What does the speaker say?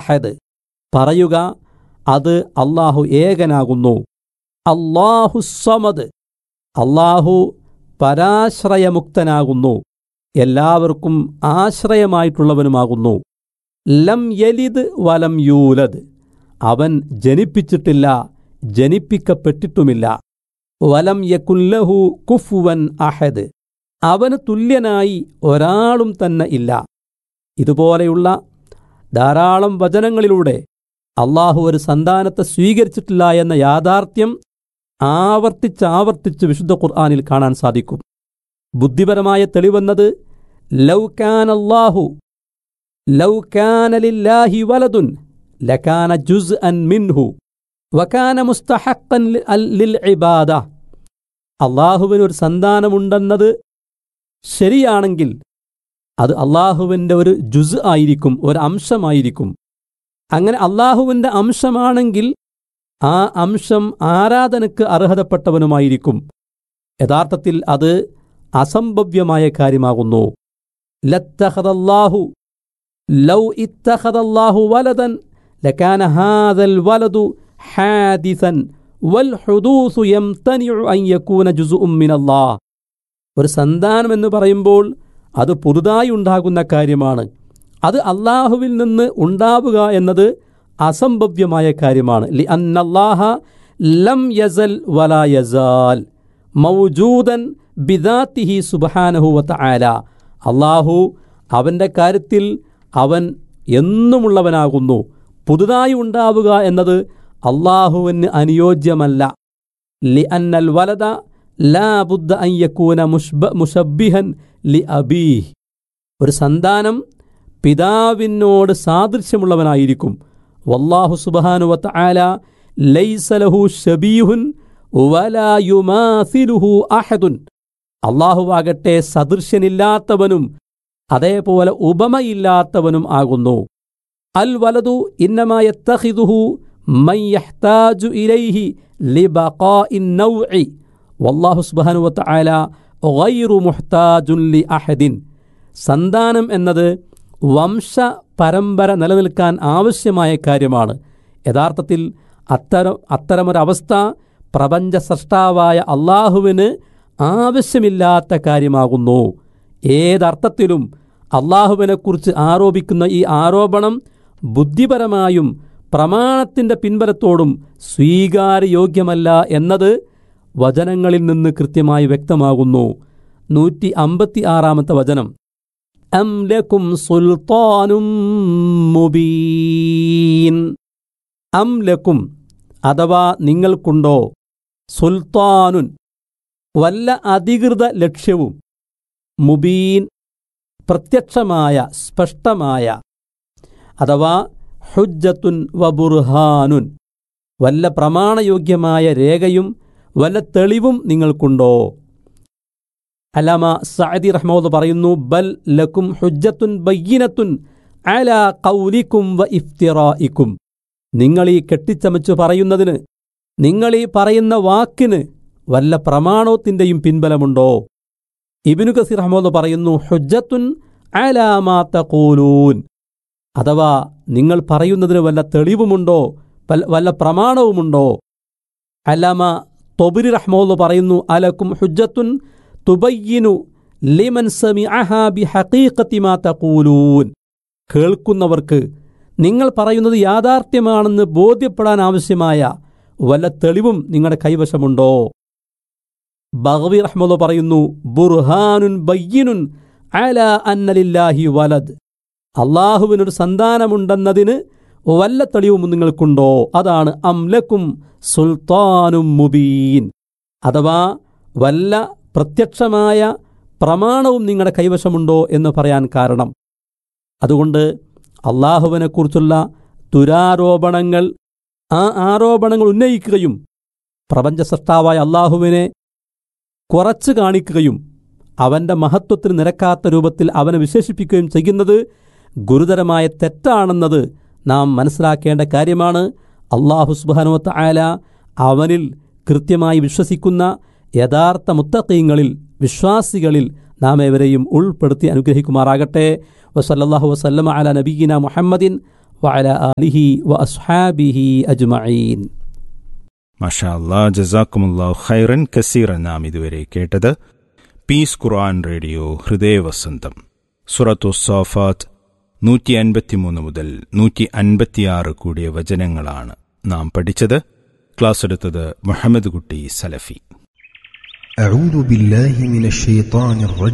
അഹദ് പറയുക അത് അള്ളാഹു ഏകനാകുന്നു അള്ളാഹു സമദ് അള്ളാഹു പരാശ്രയമുക്തനാകുന്നു എല്ലാവർക്കും ആശ്രയമായിട്ടുള്ളവനുമാകുന്നു ലം യലിദ് വലം യൂലദ് അവൻ ജനിപ്പിച്ചിട്ടില്ല ജനിപ്പിക്കപ്പെട്ടിട്ടുമില്ല വലം യകുല്ലഹു കുഫുവൻ അഹദ് അവന് തുല്യനായി ഒരാളും തന്നെ ഇല്ല ഇതുപോലെയുള്ള ധാരാളം വചനങ്ങളിലൂടെ അള്ളാഹു ഒരു സന്താനത്തെ സ്വീകരിച്ചിട്ടില്ല എന്ന യാഥാർത്ഥ്യം ആവർത്തിച്ചാവർത്തിച്ച് വിശുദ്ധ ഖുർആാനിൽ കാണാൻ സാധിക്കും ബുദ്ധിപരമായ തെളിവെന്നത് ലൗകാൻ അള്ളാഹു ലൗകാനലില്ലാഹി വലതുൻ ലകാന ജുസ് അൻ മിൻഹു വകാന മുസ്തഹക്കൻ ലിൽ ഇബാദ അള്ളാഹുവിന് ഒരു സന്താനമുണ്ടെന്നത് ശരിയാണെങ്കിൽ അത് അള്ളാഹുവിൻ്റെ ഒരു ജുസ് ആയിരിക്കും ഒരു അംശമായിരിക്കും അങ്ങനെ അള്ളാഹുവിൻ്റെ അംശമാണെങ്കിൽ ആ അംശം ആരാധനയ്ക്ക് അർഹതപ്പെട്ടവനുമായിരിക്കും യഥാർത്ഥത്തിൽ അത് അസംഭവ്യമായ കാര്യമാകുന്നു ലത്തഹദല്ലാഹു ലൗ ഇത്തഹദല്ലാഹു വലതൻ ലക്കാന ഹാദൽ വലതു ഹാദിസൻ വൽ ഹുദൂസു യംതനിഉ അൻ യകൂന ജുസുഉം മിനല്ലാഹ് ഒരു സന്താനം എന്ന് പറയുമ്പോൾ അത് പുതുതായി ഉണ്ടാകുന്ന കാര്യമാണ് അത് അള്ളാഹുവിൽ നിന്ന് ഉണ്ടാവുക എന്നത് അസംഭവ്യമായ കാര്യമാണ് ലി അന്നല്ലാഹ ലം യസൽ വലാ യസാൽ മൗജൂദൻ ബിദാത്തിഹി സുബഹാനഹു വതആല അള്ളാഹു അവൻ്റെ കാര്യത്തിൽ അവൻ എന്നുമുള്ളവനാകുന്നു പുതുതായി ഉണ്ടാവുക എന്നത് അള്ളാഹുവിന് അനുയോജ്യമല്ല ലി അന്നൽ വലത ലാ ബുദ്ധ അൻ യകൂന മുഷ്ബ മുഷബ്ബിഹൻ ലി അബീഹ് ഒരു സന്താനം പിതാവിനോട് സാദൃശ്യമുള്ളവനായിരിക്കും വല്ലാഹു സുബഹാനുവത്ത ആല ലൈസലഹു ഷബീഹുൻ വലായുമാസിലുഹു അഹദുൻ അള്ളാഹുവാകട്ടെ സദൃശ്യനില്ലാത്തവനും അതേപോലെ ഉപമയില്ലാത്തവനും ആകുന്നു അൽ വലതു ഇന്നമായത്തഹിദുഹു മൻ യഹ്താജു ഇലൈഹി ലിബഖാഇൻ നൗഇ വല്ലാഹു സുബ്ഹാനഹു വതആല ഗൈറു മുഹ്താജുൻ ലി അഹദിൻ സന്താനം എന്നത് വംശ പരമ്പര നിലനിൽക്കാൻ ആവശ്യമായ കാര്യമാണ് യഥാർത്ഥത്തിൽ അത്തരം അത്തരമൊരവസ്ഥ പ്രപഞ്ച സൃഷ്ടാവായ അള്ളാഹുവിന് ആവശ്യമില്ലാത്ത കാര്യമാകുന്നു ഏതർത്ഥത്തിലും അള്ളാഹുവിനെക്കുറിച്ച് ആരോപിക്കുന്ന ഈ ആരോപണം ബുദ്ധിപരമായും പ്രമാണത്തിൻ്റെ പിൻബലത്തോടും സ്വീകാര്യയോഗ്യമല്ല എന്നത് വചനങ്ങളിൽ നിന്ന് കൃത്യമായി വ്യക്തമാകുന്നു നൂറ്റി അമ്പത്തി ആറാമത്തെ വചനം അം ലക്കും സുൽത്താനും മുബീൻ അം ലക്കും അഥവാ നിങ്ങൾക്കുണ്ടോ സുൽത്താനുൻ വല്ല അധികൃത ലക്ഷ്യവും മുബീൻ പ്രത്യക്ഷമായ സ്പഷ്ടമായ അഥവാ ഹുജ്ജത്തുൻ വബുർഹാനുൻ വല്ല പ്രമാണയോഗ്യമായ രേഖയും വല്ല തെളിവും നിങ്ങൾക്കുണ്ടോ അലാമ സഅദി റഹ്മോദ് പറയുന്നു ബൽ ലക്കും ഹുജ്ജത്തുൻ ബയ്യനത്തുൻ അല കൗലിക്കും വ ഇഫ്തിറായിക്കും നിങ്ങൾ ഈ കെട്ടിച്ചമച്ചു പറയുന്നതിന് നിങ്ങൾ ഈ പറയുന്ന വാക്കിന് വല്ല പ്രമാണത്തിൻ്റെയും പിൻബലമുണ്ടോ ഇബിനു കസീർ അഹമ്മദ് പറയുന്നു ഹുജ്ജത്തുൻ അലാമാത്ത കൂലൂൻ അഥവാ നിങ്ങൾ പറയുന്നതിന് വല്ല തെളിവുമുണ്ടോ വല്ല- വല്ല പ്രമാണവുമുണ്ടോ അലാമ തൊബിരി റഹ്മോന്ന് പറയുന്നു അലക്കും ഹുജ്ജത്തുൻ തുബയ്യിനു ലിമൻ സമിഅഹാ ബിഹഖീഖത്തി മാ തഖൂലൂൻ കേൾക്കുന്നവർക്ക് നിങ്ങൾ പറയുന്നത് യാഥാർത്ഥ്യമാണെന്ന് ബോധ്യപ്പെടാൻ ആവശ്യമായ വല്ല തെളിവും നിങ്ങളുടെ കൈവശമുണ്ടോ ബഹവി റഹ്മദ് പറയുന്നു ബുർഹാനുൻ ബയ്യനുൻ അല അന്നലില്ലാഹി വലദ് അള്ളാഹുവിനൊരു സന്താനമുണ്ടെന്നതിന് വല്ല തെളിവും നിങ്ങൾക്കുണ്ടോ അതാണ് അംലക്കും സുൽത്താനും മുബീൻ അഥവാ വല്ല പ്രത്യക്ഷമായ പ്രമാണവും നിങ്ങളുടെ കൈവശമുണ്ടോ എന്ന് പറയാൻ കാരണം അതുകൊണ്ട് അള്ളാഹുവിനെക്കുറിച്ചുള്ള ദുരാരോപണങ്ങൾ ആ ആരോപണങ്ങൾ ഉന്നയിക്കുകയും പ്രപഞ്ച സൃഷ്ടാവായ അള്ളാഹുവിനെ കുറച്ച് കാണിക്കുകയും അവന്റെ മഹത്വത്തിന് നിരക്കാത്ത രൂപത്തിൽ അവനെ വിശേഷിപ്പിക്കുകയും ചെയ്യുന്നത് ഗുരുതരമായ തെറ്റാണെന്നത് നാം മനസ്സിലാക്കേണ്ട കാര്യമാണ് അള്ളാഹു സുബാനുവത്ത ആല അവനിൽ കൃത്യമായി വിശ്വസിക്കുന്ന യഥാർത്ഥ മുത്തക്കീങ്ങളിൽ വിശ്വാസികളിൽ നാം ഏവരെയും ഉൾപ്പെടുത്തി അനുഗ്രഹിക്കുമാറാകട്ടെ വസല്ലാഹു വസല്ലമ അല നബീന മുഹമ്മദിൻ وعلى آله وأصحابه أجمعين മഷാ അല്ലാ ജസാക്കുമുല്ലാ ഖൈറൻ കസീറൻ നാം ഇതുവരെ കേട്ടത് പീസ് ഖുർആൻ റേഡിയോ ഹൃദയവസന്തം സുറത്തു സോഫാത്ത് നൂറ്റി അൻപത്തിമൂന്ന് മുതൽ നൂറ്റി അൻപത്തിയാറ് കൂടിയ വചനങ്ങളാണ് നാം പഠിച്ചത് ക്ലാസ് എടുത്തത് മുഹമ്മദ് കുട്ടി സലഫി أعوذ بالله من الشيطان الرجيم